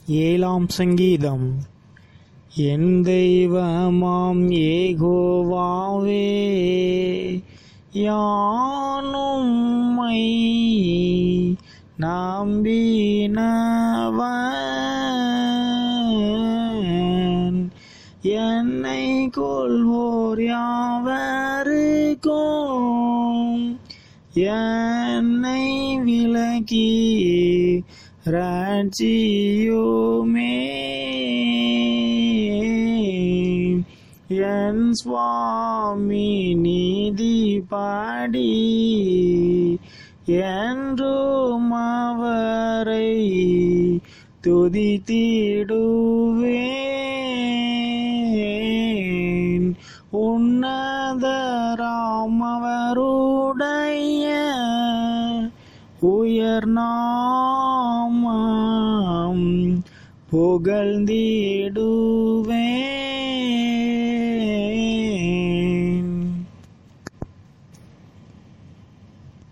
ஏழாம் சங்கீதம் என் தெய்வமாம் ஏகோவாவே யானும்மை நம்பினவன் என்னை கொள்வோர் யாவருக்கும் என்னை விலக்கி ராட்சியுமே என் சுவாமி நீதி பாடி என்றும் அவரை துதித்திடுவேன் உன்னதராம் அவருடைய உயர் நாமம் புகழ்ந்திடுவேன்